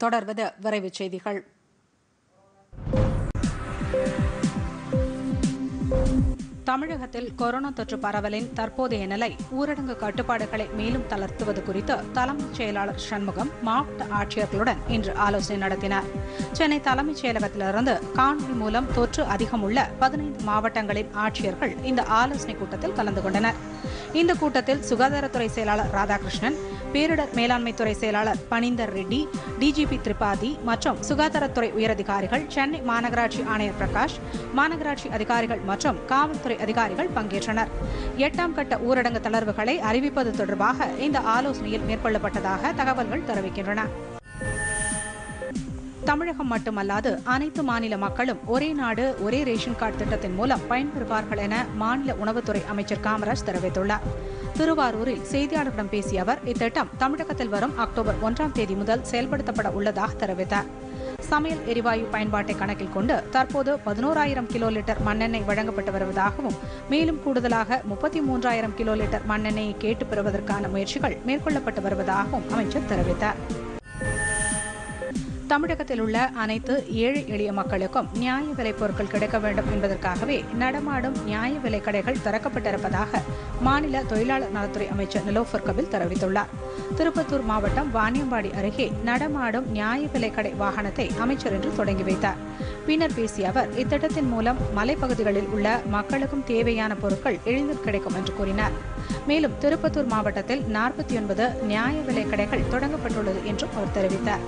தொடர்வது விரைவுச் செய்திகள் தமிழகத்தில் கொரோனா தொற்று பரவலின் தற்போதைய நிலை ஊரடங்கு கட்டுப்பாடுகளை மேலும் தளர்த்துவது குறித்து தலைமைச் செயலாளர் சண்முகம் மாவட்ட ஆட்சியர்களுடன் இன்று ஆலோசனை நடத்தினார் சென்னை தலைமைச் செயலகத்திலிருந்து காணொலி மூலம் தொற்று அதிகம் உள்ள பதினைந்து மாவட்டங்களின் ஆட்சியர்கள் இந்த ஆலோசனைக் கூட்டத்தில் கலந்து கொண்டனர் இந்த கூட்டத்தில் சுகாதாரத்துறை செயலாளர் ராதாகிருஷ்ணன் பேரிடர் மேலாண்மைத்துறை செயலாளர் பனிந்தர் ரெட்டி டிஜிபி திரிபாதி மற்றும் சுகாதாரத்துறை உயரதிகாரிகள் சென்னை மாநகராட்சி ஆணையர் பிரகாஷ் மாநகராட்சி அதிகாரிகள் மற்றும் காவல்துறை அதிகாரிகள் பங்கேற்றனர் எட்டாம் கட்ட ஊரடங்கு தளர்வுகளை அறிவிப்பது தொடர்பாக இந்த ஆலோசனையில் மேற்கொள்ளப்பட்டதாக தகவல்கள் தெரிவிக்கின்றன தமிழகம் மட்டுமல்லாது அனைத்து மாநில மக்களும் ஒரே நாடு ஒரே ரேஷன் கார்டு திட்டத்தின் மூலம் பயன்பெறுவார்கள் என மாநில உணவுத்துறை அமைச்சர் காமராஜ் தெரிவித்துள்ளார் திருவாரூரில் செய்தியாளர்களிடம் பேசிய அவர் இத்திட்டம் தமிழகத்தில் வரும் அக்டோபர் ஒன்றாம் தேதி முதல் செயல்படுத்தப்பட உள்ளதாக தெரிவித்தார் சமையல் எரிவாயு பயன்பாட்டை கணக்கில் கொண்டு தற்போது பதினோராயிரம் கிலோ லிட்டர் மண்ணெண்ணெய் வழங்கப்பட்டு வருவதாகவும் மேலும் கூடுதலாக முப்பத்தி மூன்றாயிரம் கிலோ லிட்டர் மண்ணெண்ணெயை கேட்டு பெறுவதற்கான முயற்சிகள் மேற்கொள்ளப்பட்டு வருவதாகவும் அமைச்சர் தெரிவித்தார் தமிழகத்தில் உள்ள அனைத்து ஏழை எளிய மக்களுக்கும் நியாய விலைப் பொருட்கள் கிடைக்க வேண்டும் என்பதற்காகவே நடமாடும் நியாய விலைக் கடைகள் திறக்கப்பட்டிருப்பதாக மாநில தொழிலாளர் நலத்துறை அமைச்சர் நிலோஃபர் கபில் தெரிவித்துள்ளார் திருப்பத்தூர் மாவட்டம் வாணியம்பாடி அருகே நடமாடும் நியாய விலைக் கடை வாகனத்தை அமைச்சர் இன்று தொடங்கி வைத்தார் பின்னர் பேசிய அவர் இத்திட்டத்தின் மூலம் மலைப்பகுதிகளில் உள்ள மக்களுக்கும் தேவையான பொருட்கள் எளிதில் கிடைக்கும் என்று கூறினார் மேலும் திருப்பத்தூர் மாவட்டத்தில் நாற்பத்தி ஒன்பது நியாய விலைக் கடைகள் தொடங்கப்பட்டுள்ளது என்றும் அவர் தெரிவித்தார்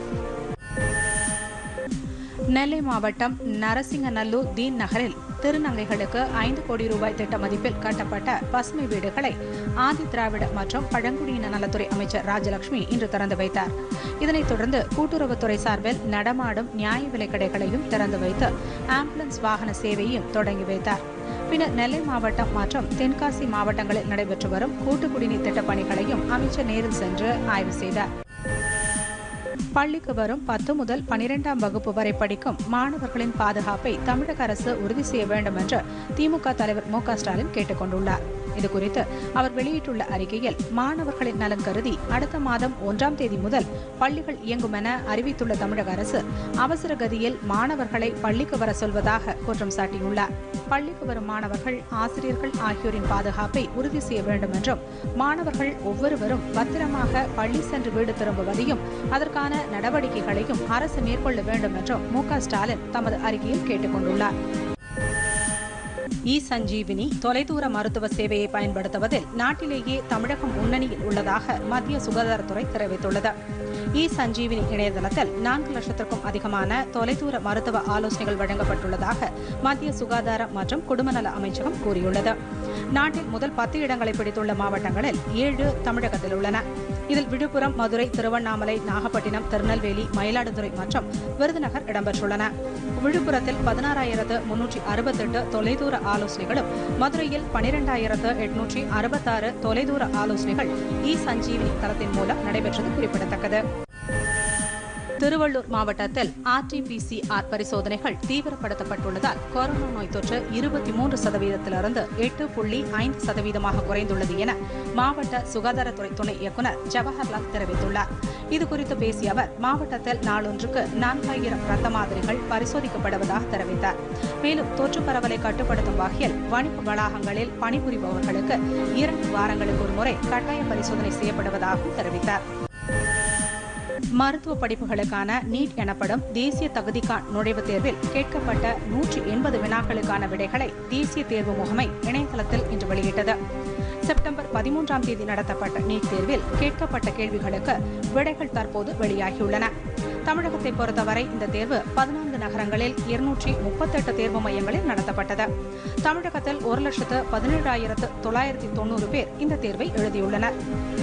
நெல்லை மாவட்டம் நரசிங்கநல்லூர் தீன் நகரில் திருநங்கைகளுக்கு ஐந்து கோடி ரூபாய் திட்ட மதிப்பில் கட்டப்பட்ட பசுமை வீடுகளை ஆதி திராவிட மற்றும் பழங்குடியின நலத்துறை அமைச்சர் ராஜலட்சுமி இன்று திறந்து வைத்தார் இதனைத் தொடர்ந்து கூட்டுறவுத்துறை சார்பில் நடமாடும் நியாய விலைக் கடைகளையும் திறந்து வைத்து ஆம்புலன்ஸ் வாகன சேவையையும் தொடங்கி வைத்தார் பின்னர் நெல்லை மாவட்டம் மற்றும் தென்காசி மாவட்டங்களில் நடைபெற்று வரும் கூட்டு குடிநீர் திட்டப் பணிகளையும் அமைச்சர் நேரில் சென்று ஆய்வு செய்தார் பள்ளிக்கு வரும் பத்து முதல் பனிரெண்டாம் வகுப்பு வரை படிக்கும் மாணவர்களின் பாதுகாப்பை தமிழக அரசு உறுதி செய்ய வேண்டும் என்று திமுக தலைவர் மு க ஸ்டாலின் கேட்டுக் கொண்டுள்ளார் இதுகுறித்து அவர் வெளியிட்டுள்ள அறிக்கையில் மாணவர்களின் நலன் கருதி அடுத்த மாதம் ஒன்றாம் தேதி முதல் பள்ளிகள் இயங்கும் என அறிவித்துள்ள தமிழக அரசு அவசர கதியில் மாணவர்களை பள்ளிக்கு வர சொல்வதாக குற்றம் சாட்டியுள்ளார் பள்ளிக்கு வரும் மாணவர்கள் ஆசிரியர்கள் ஆகியோரின் பாதுகாப்பை உறுதி செய்ய வேண்டும் என்றும் மாணவர்கள் ஒவ்வொருவரும் பத்திரமாக பள்ளி சென்று வீடு திரும்புவதையும் அதற்கான நடவடிக்கைகளையும் அரசு மேற்கொள்ள வேண்டும் என்றும் மு க ஸ்டாலின் தமது அறிக்கையில் கேட்டுக் கொண்டுள்ளார் இ சஞ்சீவினி தொலைதூர மருத்துவ சேவையை பயன்படுத்துவதில் நாட்டிலேயே தமிழகம் முன்னணியில் உள்ளதாக மத்திய சுகாதாரத்துறை தெரிவித்துள்ளது இ சஞ்சீவினி இணையதளத்தில் நான்கு லட்சத்திற்கும் அதிகமான தொலைதூர மருத்துவ ஆலோசனைகள் வழங்கப்பட்டுள்ளதாக மத்திய சுகாதார மற்றும் குடும்பநல அமைச்சகம் கூறியுள்ளது நாட்டில் முதல் பத்து இடங்களை பிடித்துள்ள மாவட்டங்களில் ஏழு தமிழகத்தில் உள்ளன இதில் விழுப்புரம் மதுரை திருவண்ணாமலை நாகப்பட்டினம் திருநெல்வேலி மயிலாடுதுறை மற்றும் விருதுநகர் இடம்பெற்றுள்ளன விழுப்புரத்தில் பதினாறாயிரத்து முன்னூற்றி அறுபத்தெட்டு தொலைதூர ஆலோசனைகளும் மதுரையில் பனிரெண்டாயிரத்து எட்நூற்றி அறுபத்தாறு தொலைதூர ஆலோசனைகள் இ சஞ்சீவினி தளத்தின் மூலம் நடைபெற்றது குறிப்பிடத்தக்கது திருவள்ளூர் மாவட்டத்தில் ஆர்டிபிசிஆர் பரிசோதனைகள் தீவிரப்படுத்தப்பட்டுள்ளதால் கொரோனா நோய் தொற்று இருபத்தி மூன்று சதவீதத்திலிருந்து எட்டு புள்ளி ஐந்து சதவீதமாக குறைந்துள்ளது என மாவட்ட சுகாதாரத்துறை துணை இயக்குநர் ஜவஹர்லால் தெரிவித்துள்ளார் இதுகுறித்து பேசிய அவர் மாவட்டத்தில் நாளொன்றுக்கு நான்காயிரம் ரத்த மாதிரிகள் பரிசோதிக்கப்படுவதாக தெரிவித்தார் மேலும் தொற்று பரவலை கட்டுப்படுத்தும் வகையில் வணிக வளாகங்களில் பணிபுரிபவர்களுக்கு இரண்டு வாரங்களுக்கு ஒருமுறை கட்டாய பரிசோதனை செய்யப்படுவதாகவும் தெரிவித்தார் மருத்துவ படிப்புகளுக்கான நீட் எனப்படும் தேசிய தகுதிக்கான் நுழைவுத் தேர்வில் கேட்கப்பட்ட நூற்றி எண்பது வினாக்களுக்கான விடைகளை தேசிய தேர்வு முகமை இணையதளத்தில் இன்று வெளியிட்டது செப்டம்பர் பதிமூன்றாம் தேதி நடத்தப்பட்ட நீட் தேர்வில் கேட்கப்பட்ட கேள்விகளுக்கு விடைகள் தற்போது வெளியாகியுள்ளன தமிழகத்தை பொறுத்தவரை இந்த தேர்வு பதினான்கு நகரங்களில் இருநூற்றி முப்பத்தெட்டு தேர்வு மையங்களில் நடத்தப்பட்டது தமிழகத்தில் ஒரு லட்சத்து பதினேழாயிரத்து தொள்ளாயிரத்தி தொண்ணூறு பேர் இந்த தேர்வை எழுதியுள்ளனர்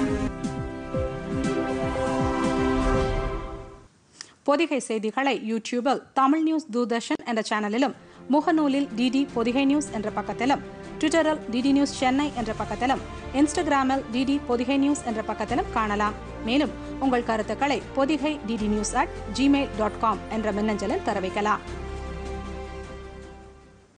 பொதிகை செய்திகளை யூடியூபில் தமிழ் நியூஸ் தூர்தர்ஷன் என்ற சேனலிலும் முகநூலில் டிடி பொதிகை நியூஸ் என்ற பக்கத்திலும் ட்விட்டரில் டிடி நியூஸ் சென்னை என்ற பக்கத்திலும் இன்ஸ்டாகிராமில் டிடி பொதிகை நியூஸ் என்ற பக்கத்திலும் காணலாம் மேலும் உங்கள் கருத்துக்களை Podhigai DD news at gmail dot com என்ற மின்னஞ்சலில் தெரிவிக்கலாம்